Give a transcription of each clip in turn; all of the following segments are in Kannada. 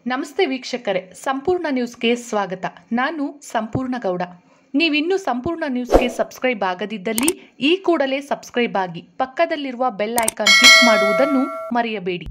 ನಮಸ್ತೆ ವೀಕ್ಷಕರೇ ಸಂಪೂರ್ಣ ನ್ಯೂಸ್ಗೆ ಸ್ವಾಗತ ನಾನು ಸಂಪೂರ್ಣ ಗೌಡ ನೀವಿನ್ನೂ ಸಂಪೂರ್ಣ ನ್ಯೂಸ್ಗೆ ಸಬ್ಸ್ಕ್ರೈಬ್ ಆಗದಿದ್ದಲ್ಲಿ ಈ ಕೂಡಲೇ ಸಬ್ಸ್ಕ್ರೈಬ್ ಆಗಿ ಪಕ್ಕದಲ್ಲಿರುವ ಬೆಲ್ ಐಕಾನ್ ಕ್ಲಿಕ್ ಮಾಡುವುದನ್ನು ಮರೆಯಬೇಡಿ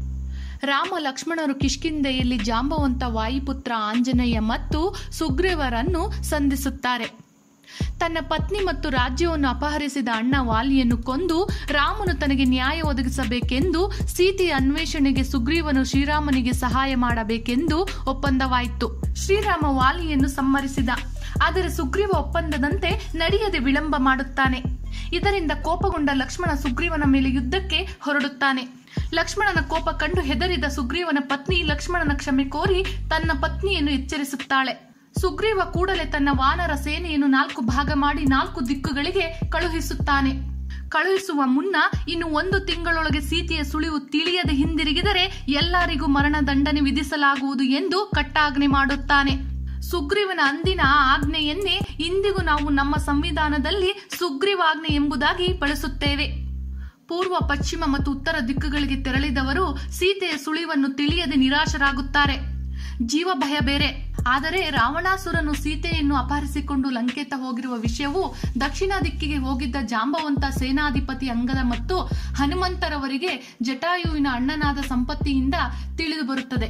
ರಾಮ ಲಕ್ಷ್ಮಣರು ಕಿಷ್ಕಿಂಧೆಯಲ್ಲಿ ಜಾಂಬವಂತ ವಾಯುಪುತ್ರ ಆಂಜನೇಯ ಮತ್ತು ಸುಗ್ರೀವರನ್ನು ಸಂಧಿಸುತ್ತಾರೆ ತನ್ನ ಪತ್ನಿ ಮತ್ತು ರಾಜ್ಯವನ್ನು ಅಪಹರಿಸಿದ ಅಣ್ಣ ವಾಲಿಯನ್ನು ಕೊಂದು ರಾಮನು ತನಗೆ ನ್ಯಾಯ ಒದಗಿಸಬೇಕೆಂದು ಸೀತೆಯ ಅನ್ವೇಷಣೆಗೆ ಸುಗ್ರೀವನು ಶ್ರೀರಾಮನಿಗೆ ಸಹಾಯ ಮಾಡಬೇಕೆಂದು ಒಪ್ಪಂದವಾಯಿತು ಶ್ರೀರಾಮ ವಾಲಿಯನ್ನು ಸಮ್ಮರಿಸಿದ ಆದರೆ ಸುಗ್ರೀವ ಒಪ್ಪಂದದಂತೆ ನಡೆಯದೆ ವಿಳಂಬ ಮಾಡುತ್ತಾನೆ ಇದರಿಂದ ಕೋಪಗೊಂಡ ಲಕ್ಷ್ಮಣ ಸುಗ್ರೀವನ ಮೇಲೆ ಯುದ್ಧಕ್ಕೆ ಹೊರಡುತ್ತಾನೆ ಲಕ್ಷ್ಮಣನ ಕೋಪ ಕಂಡು ಹೆದರಿದ ಸುಗ್ರೀವನ ಪತ್ನಿ ಲಕ್ಷ್ಮಣನ ಕ್ಷಮೆ ಕೋರಿ ತನ್ನ ಪತ್ನಿಯನ್ನು ಎಚ್ಚರಿಸುತ್ತಾಳೆ ಸುಗ್ರೀವ ಕೂಡಲೇ ತನ್ನ ವಾನರ ಸೇನೆಯನ್ನು ನಾಲ್ಕು ಭಾಗ ಮಾಡಿ ನಾಲ್ಕು ದಿಕ್ಕುಗಳಿಗೆ ಕಳುಹಿಸುತ್ತಾನೆ ಕಳುಹಿಸುವ ಮುನ್ನ ಇನ್ನು ಒಂದು ತಿಂಗಳೊಳಗೆ ಸೀತೆಯ ಸುಳಿವು ತಿಳಿಯದೆ ಹಿಂದಿರುಗಿದರೆ ಎಲ್ಲರಿಗೂ ಮರಣ ದಂಡನೆ ವಿಧಿಸಲಾಗುವುದು ಎಂದು ಕಟ್ಟಾಜ್ಞೆ ಮಾಡುತ್ತಾನೆ ಸುಗ್ರೀವನ ಅಂದಿನ ಆಜ್ಞೆಯನ್ನೇ ಇಂದಿಗೂ ನಾವು ನಮ್ಮ ಸಂವಿಧಾನದಲ್ಲಿ ಸುಗ್ರೀವಾಜ್ಞೆ ಎಂಬುದಾಗಿ ಬಳಸುತ್ತೇವೆ ಪೂರ್ವ ಪಶ್ಚಿಮ ಮತ್ತು ಉತ್ತರ ದಿಕ್ಕುಗಳಿಗೆ ತೆರಳಿದವರು ಸೀತೆಯ ಸುಳಿವನ್ನು ತಿಳಿಯದೆ ನಿರಾಶರಾಗುತ್ತಾರೆ ಜೀವ ಭಯ ಬೇರೆ ಆದರೆ ರಾವಣಾಸುರನು ಸೀತೆಯನ್ನು ಅಪಹರಿಸಿಕೊಂಡು ಲಂಕೆತ ಹೋಗಿರುವ ವಿಷಯವು ದಕ್ಷಿಣ ದಿಕ್ಕಿಗೆ ಹೋಗಿದ್ದ ಜಾಂಬವಂತ ಸೇನಾಧಿಪತಿ ಅಂಗದ ಮತ್ತು ಹನುಮಂತರವರಿಗೆ ಜಟಾಯುವಿನ ಅಣ್ಣನಾದ ಸಂಪತ್ತಿಯಿಂದ ತಿಳಿದು ಬರುತ್ತದೆ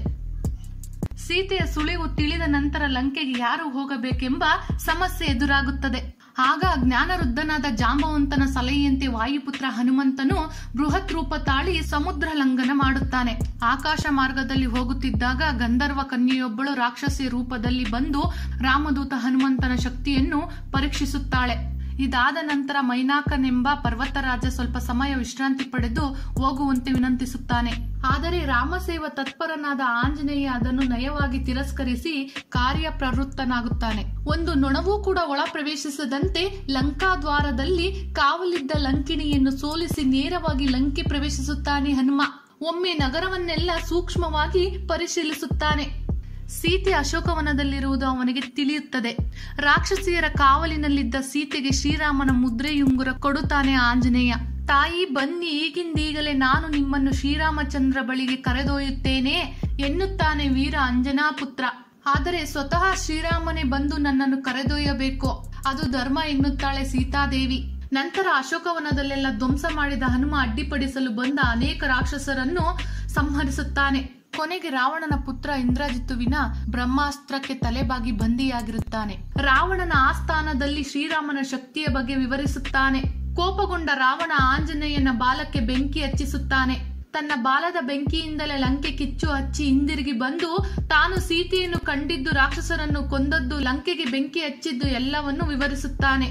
ಸೀತೆಯ ಸುಳಿವು ತಿಳಿದ ನಂತರ ಲಂಕೆಗೆ ಯಾರು ಹೋಗಬೇಕೆಂಬ ಸಮಸ್ಯೆ ಎದುರಾಗುತ್ತದೆ ಆಗ ಜ್ಞಾನವೃದ್ಧನಾದ ಜಾಂಬವಂತನ ಸಲಹೆಯಂತೆ ವಾಯುಪುತ್ರ ಹನುಮಂತನು ಬೃಹತ್ ರೂಪ ತಾಳಿ ಸಮುದ್ರ ಲಂಘನ ಮಾಡುತ್ತಾನೆ ಆಕಾಶ ಮಾರ್ಗದಲ್ಲಿ ಹೋಗುತ್ತಿದ್ದಾಗ ಗಂಧರ್ವ ಕನ್ಯೆಯೊಬ್ಬಳು ರಾಕ್ಷಸಿ ರೂಪದಲ್ಲಿ ಬಂದು ರಾಮದೂತ ಹನುಮಂತನ ಶಕ್ತಿಯನ್ನು ಪರೀಕ್ಷಿಸುತ್ತಾಳೆ ಇದಾದ ನಂತರ ಮೈನಾಕನೆಂಬ ಪರ್ವತರಾಜ ಸ್ವಲ್ಪ ಸಮಯ ವಿಶ್ರಾಂತಿ ಪಡೆದು ಹೋಗುವಂತೆ ವಿನಂತಿಸುತ್ತಾನೆ ಆದರೆ ರಾಮಸೇವ ತತ್ಪರನಾದ ಆಂಜನೇಯ ಅದನ್ನು ನಯವಾಗಿ ತಿರಸ್ಕರಿಸಿ ಕಾರ್ಯ ಪ್ರವೃತ್ತನಾಗುತ್ತಾನೆ ಒಂದು ನೊಣವೂ ಕೂಡ ಒಳ ಪ್ರವೇಶಿಸದಂತೆ ಲಂಕಾದ್ವಾರದಲ್ಲಿ ಕಾವಲಿದ್ದ ಲಂಕಿಣಿಯನ್ನು ಸೋಲಿಸಿ ನೇರವಾಗಿ ಲಂಕೆ ಪ್ರವೇಶಿಸುತ್ತಾನೆ ಹನುಮ ಒಮ್ಮೆ ನಗರವನ್ನೆಲ್ಲ ಸೂಕ್ಷ್ಮವಾಗಿ ಪರಿಶೀಲಿಸುತ್ತಾನೆ ಸೀತೆ ಅಶೋಕವನದಲ್ಲಿರುವುದು ಅವನಿಗೆ ತಿಳಿಯುತ್ತದೆ ರಾಕ್ಷಸಿಯರ ಕಾವಲಿನಲ್ಲಿದ್ದ ಸೀತೆಗೆ ಶ್ರೀರಾಮನ ಮುದ್ರೆಯುಂಗುರ ಕೊಡುತ್ತಾನೆ ಆಂಜನೇಯ ತಾಯಿ ಬನ್ನಿ ಈಗಿಂದೀಗಲೇ ನಾನು ನಿಮ್ಮನ್ನು ಶ್ರೀರಾಮಚಂದ್ರ ಬಳಿಗೆ ಕರೆದೊಯ್ಯುತ್ತೇನೆ ಎನ್ನುತ್ತಾನೆ ವೀರ ಅಂಜನಾ ಪುತ್ರ ಆದರೆ ಸ್ವತಃ ಶ್ರೀರಾಮನೇ ಬಂದು ನನ್ನನ್ನು ಕರೆದೊಯ್ಯಬೇಕು ಅದು ಧರ್ಮ ಎನ್ನುತ್ತಾಳೆ ಸೀತಾದೇವಿ ನಂತರ ಅಶೋಕವನದಲ್ಲೆಲ್ಲ ಧ್ವಂಸ ಮಾಡಿದ ಹನುಮ ಅಡ್ಡಿಪಡಿಸಲು ಬಂದ ಅನೇಕ ರಾಕ್ಷಸರನ್ನು ಸಂಹರಿಸುತ್ತಾನೆ ಕೊನೆಗೆ ರಾವಣನ ಪುತ್ರ ಇಂದ್ರಜಿತ್ತುವಿನ ಬ್ರಹ್ಮಾಸ್ತ್ರಕ್ಕೆ ತಲೆಬಾಗಿ ಬಂದಿಯಾಗಿರುತ್ತಾನೆ ರಾವಣನ ಆಸ್ಥಾನದಲ್ಲಿ ಶ್ರೀರಾಮನ ಶಕ್ತಿಯ ಬಗ್ಗೆ ವಿವರಿಸುತ್ತಾನೆ ಕೋಪಗೊಂಡ ರಾವಣ ಆಂಜನೇಯನ ಬಾಲಕ್ಕೆ ಬೆಂಕಿ ಹಚ್ಚಿಸುತ್ತಾನೆ ತನ್ನ ಬಾಲದ ಬೆಂಕಿಯಿಂದಲೇ ಲಂಕೆ ಕಿಚ್ಚು ಹಚ್ಚಿ ಹಿಂದಿರುಗಿ ಬಂದು ತಾನು ಸೀತೆಯನ್ನು ಕಂಡಿದ್ದು ರಾಕ್ಷಸರನ್ನು ಕೊಂದದ್ದು ಲಂಕೆಗೆ ಬೆಂಕಿ ಹಚ್ಚಿದ್ದು ಎಲ್ಲವನ್ನು ವಿವರಿಸುತ್ತಾನೆ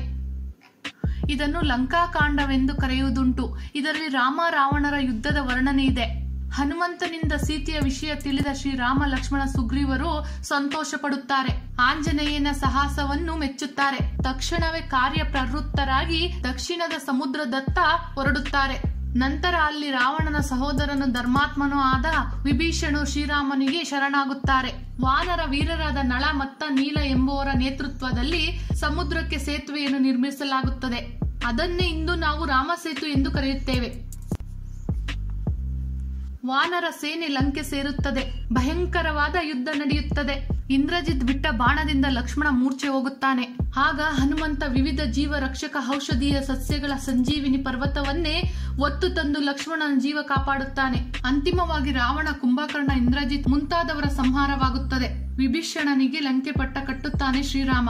ಇದನ್ನು ಲಂಕಾಕಾಂಡವೆಂದು ಕರೆಯುವುದುಂಟು ಇದರಲ್ಲಿ ರಾಮ ರಾವಣರ ಯುದ್ಧದ ವರ್ಣನೆ ಇದೆ ಹನುಮಂತನಿಂದ ಸೀತೆಯ ವಿಷಯ ತಿಳಿದ ಶ್ರೀರಾಮ ಲಕ್ಷ್ಮಣ ಸುಗ್ರೀವರು ಸಂತೋಷ ಪಡುತ್ತಾರೆ ಆಂಜನೇಯನ ಸಾಹಸವನ್ನು ಮೆಚ್ಚುತ್ತಾರೆ ತಕ್ಷಣವೇ ಕಾರ್ಯ ಪ್ರವೃತ್ತರಾಗಿ ದಕ್ಷಿಣದ ಸಮುದ್ರದತ್ತ ಹೊರಡುತ್ತಾರೆ ನಂತರ ಅಲ್ಲಿ ರಾವಣನ ಸಹೋದರನು ಧರ್ಮಾತ್ಮನೂ ಆದ ವಿಭೀಷಣು ಶ್ರೀರಾಮನಿಗೆ ಶರಣಾಗುತ್ತಾರೆ ವಾನರ ವೀರರಾದ ನಳ ಮತ್ತ ನೀಲ ಎಂಬುವರ ನೇತೃತ್ವದಲ್ಲಿ ಸಮುದ್ರಕ್ಕೆ ಸೇತುವೆಯನ್ನು ನಿರ್ಮಿಸಲಾಗುತ್ತದೆ ಅದನ್ನೇ ಇಂದು ನಾವು ರಾಮಸೇತು ಎಂದು ಕರೆಯುತ್ತೇವೆ ವಾನರ ಸೇನೆ ಲಂಕೆ ಸೇರುತ್ತದೆ ಭಯಂಕರವಾದ ಯುದ್ಧ ನಡೆಯುತ್ತದೆ ಇಂದ್ರಜಿತ್ ಬಿಟ್ಟ ಬಾಣದಿಂದ ಲಕ್ಷ್ಮಣ ಮೂರ್ಛೆ ಹೋಗುತ್ತಾನೆ ಆಗ ಹನುಮಂತ ವಿವಿಧ ಜೀವ ರಕ್ಷಕ ಔಷಧೀಯ ಸಸ್ಯಗಳ ಸಂಜೀವಿನಿ ಪರ್ವತವನ್ನೇ ಒತ್ತು ತಂದು ಲಕ್ಷ್ಮಣನ ಜೀವ ಕಾಪಾಡುತ್ತಾನೆ ಅಂತಿಮವಾಗಿ ರಾವಣ ಕುಂಭಕರ್ಣ ಇಂದ್ರಜಿತ್ ಮುಂತಾದವರ ಸಂಹಾರವಾಗುತ್ತದೆ ವಿಭೀಷಣನಿಗೆ ಲಂಕೆ ಪಟ್ಟ ಕಟ್ಟುತ್ತಾನೆ ಶ್ರೀರಾಮ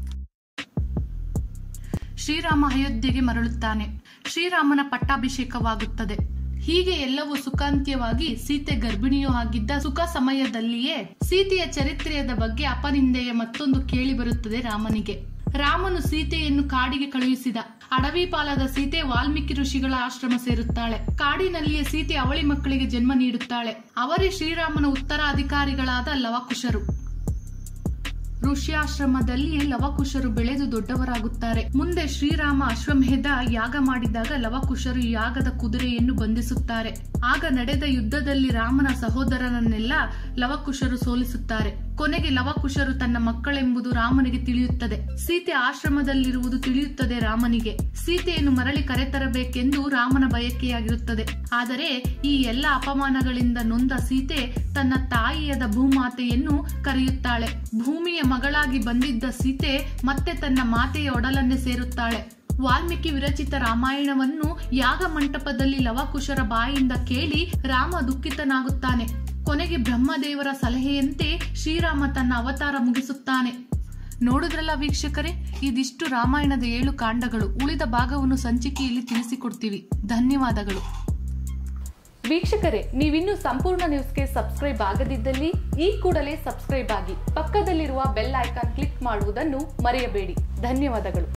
ಶ್ರೀರಾಮ ಅಯೋಧ್ಯೆಗೆ ಮರಳುತ್ತಾನೆ ಶ್ರೀರಾಮನ ಪಟ್ಟಾಭಿಷೇಕವಾಗುತ್ತದೆ ಹೀಗೆ ಎಲ್ಲವೂ ಸುಖಾಂತ್ಯವಾಗಿ ಸೀತೆ ಗರ್ಭಿಣಿಯೂ ಆಗಿದ್ದ ಸುಖ ಸಮಯದಲ್ಲಿಯೇ ಸೀತೆಯ ಚರಿತ್ರೆಯದ ಬಗ್ಗೆ ಅಪನಿಂದೆಯ ಮತ್ತೊಂದು ಕೇಳಿ ಬರುತ್ತದೆ ರಾಮನಿಗೆ ರಾಮನು ಸೀತೆಯನ್ನು ಕಾಡಿಗೆ ಕಳುಹಿಸಿದ ಅಡವಿ ಪಾಲದ ಸೀತೆ ವಾಲ್ಮೀಕಿ ಋಷಿಗಳ ಆಶ್ರಮ ಸೇರುತ್ತಾಳೆ ಕಾಡಿನಲ್ಲಿಯೇ ಸೀತೆ ಅವಳಿ ಮಕ್ಕಳಿಗೆ ಜನ್ಮ ನೀಡುತ್ತಾಳೆ ಅವರೇ ಶ್ರೀರಾಮನ ಉತ್ತರಾಧಿಕಾರಿಗಳಾದ ಲವಕುಶರು ಋಷ್ಯಾಶ್ರಮದಲ್ಲಿ ಲವಕುಶರು ಬೆಳೆದು ದೊಡ್ಡವರಾಗುತ್ತಾರೆ ಮುಂದೆ ಶ್ರೀರಾಮ ಅಶ್ವಮೇಧ ಯಾಗ ಮಾಡಿದಾಗ ಲವಕುಶರು ಯಾಗದ ಕುದುರೆಯನ್ನು ಬಂಧಿಸುತ್ತಾರೆ ಆಗ ನಡೆದ ಯುದ್ಧದಲ್ಲಿ ರಾಮನ ಸಹೋದರನನ್ನೆಲ್ಲ ಲವಕುಶರು ಸೋಲಿಸುತ್ತಾರೆ ಕೊನೆಗೆ ಲವಕುಶರು ತನ್ನ ಮಕ್ಕಳೆಂಬುದು ರಾಮನಿಗೆ ತಿಳಿಯುತ್ತದೆ ಸೀತೆ ಆಶ್ರಮದಲ್ಲಿರುವುದು ತಿಳಿಯುತ್ತದೆ ರಾಮನಿಗೆ ಸೀತೆಯನ್ನು ಮರಳಿ ಕರೆತರಬೇಕೆಂದು ರಾಮನ ಬಯಕೆಯಾಗಿರುತ್ತದೆ ಆದರೆ ಈ ಎಲ್ಲ ಅಪಮಾನಗಳಿಂದ ನೊಂದ ಸೀತೆ ತನ್ನ ತಾಯಿಯದ ಭೂಮಾತೆಯನ್ನು ಕರೆಯುತ್ತಾಳೆ ಭೂಮಿಯ ಮಗಳಾಗಿ ಬಂದಿದ್ದ ಸೀತೆ ಮತ್ತೆ ತನ್ನ ಮಾತೆಯ ಒಡಲನ್ನೇ ಸೇರುತ್ತಾಳೆ ವಾಲ್ಮೀಕಿ ವಿರಚಿತ ರಾಮಾಯಣವನ್ನು ಯಾಗ ಮಂಟಪದಲ್ಲಿ ಲವಕುಶರ ಬಾಯಿಂದ ಕೇಳಿ ರಾಮ ದುಃಖಿತನಾಗುತ್ತಾನೆ ಕೊನೆಗೆ ಬ್ರಹ್ಮದೇವರ ಸಲಹೆಯಂತೆ ಶ್ರೀರಾಮ ತನ್ನ ಅವತಾರ ಮುಗಿಸುತ್ತಾನೆ ನೋಡಿದ್ರಲ್ಲ ವೀಕ್ಷಕರೇ ಇದಿಷ್ಟು ರಾಮಾಯಣದ ಏಳು ಕಾಂಡಗಳು ಉಳಿದ ಭಾಗವನ್ನು ಸಂಚಿಕೆಯಲ್ಲಿ ತಿಳಿಸಿಕೊಡ್ತೀವಿ ಧನ್ಯವಾದಗಳು ವೀಕ್ಷಕರೇ ನೀವಿನ್ನೂ ಸಂಪೂರ್ಣ ನ್ಯೂಸ್ಗೆ ಸಬ್ಸ್ಕ್ರೈಬ್ ಆಗದಿದ್ದಲ್ಲಿ ಈ ಕೂಡಲೇ ಸಬ್ಸ್ಕ್ರೈಬ್ ಆಗಿ ಪಕ್ಕದಲ್ಲಿರುವ ಬೆಲ್ ಐಕಾನ್ ಕ್ಲಿಕ್ ಮಾಡುವುದನ್ನು ಮರೆಯಬೇಡಿ ಧನ್ಯವಾದಗಳು